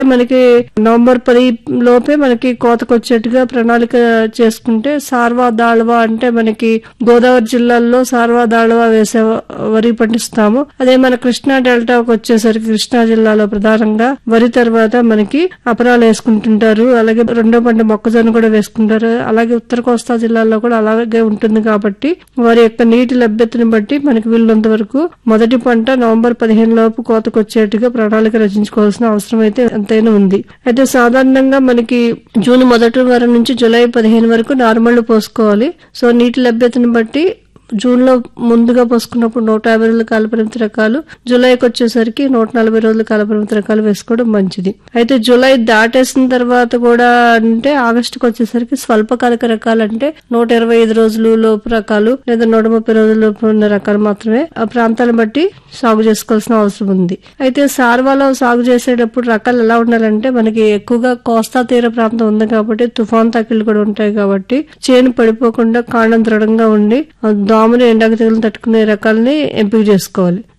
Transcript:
మనకి నవంబర్ పది లోపే మనకి కోతకు వచ్చేట్టుగా ప్రణాళిక చేసుకుంటే సార్వా దాళ్వా అంటే మనకి గోదావరి జిల్లాల్లో సార్వా దాళ్వా వేసే వరి పండిస్తాము అదే మన కృష్ణా డెల్టాకు వచ్చేసరికి కృష్ణా జిల్లాలో ప్రధానంగా వరి తర్వాత మనకి అపరాలు వేసుకుంటుంటారు అలాగే రెండో పంట మొక్కజొన్న కూడా వేసుకుంటారు అలాగే ఉత్తర కోస్తా జిల్లాల్లో కూడా అలాగే ఉంటుంది కాబట్టి వారి యొక్క నీటి లభ్యతను బట్టి మనకి వీళ్ళంత వరకు మొదటి పంట నవంబర్ పదిహేను లోపు కోతకు వచ్చేట్టుగా ప్రణాళిక రచించుకోవాల్సిన అవసరం అయితే ఎంతైనా ఉంది అయితే సాధారణంగా మనకి జూన్ మొదటి వారం నుంచి జూలై పదిహేను వరకు నార్మల్ పోసుకోవాలి సో నీటి లభ్యతను బట్టి జూన్ లో ముందుగా పోసుకున్నప్పుడు నూట యాభై రోజుల కాలపరిమితి రకాలు జూలైకి వచ్చేసరికి నూట నలభై రోజుల కాలపరిమితి రకాలు వేసుకోవడం మంచిది అయితే జూలై దాటేసిన తర్వాత కూడా అంటే ఆగస్టుకి వచ్చేసరికి స్వల్పకాలిక రకాలు అంటే నూట ఇరవై ఐదు రోజులు లోపు రకాలు లేదా నూట ముప్పై రోజుల లోపు ఉన్న రకాలు మాత్రమే ఆ ప్రాంతాలను బట్టి సాగు చేసుకోవాల్సిన అవసరం ఉంది అయితే సార్వాలో సాగు చేసేటప్పుడు రకాలు ఎలా ఉండాలంటే మనకి ఎక్కువగా కోస్తా తీర ప్రాంతం ఉంది కాబట్టి తుఫాన్ తాకిళ్ళు కూడా ఉంటాయి కాబట్టి చేను పడిపోకుండా కాండం దృఢంగా ఉండి ఆ దోమలు ఎండాకు తెగులు తట్టుకునే రకాలని ఎంపిక చేసుకోవాలి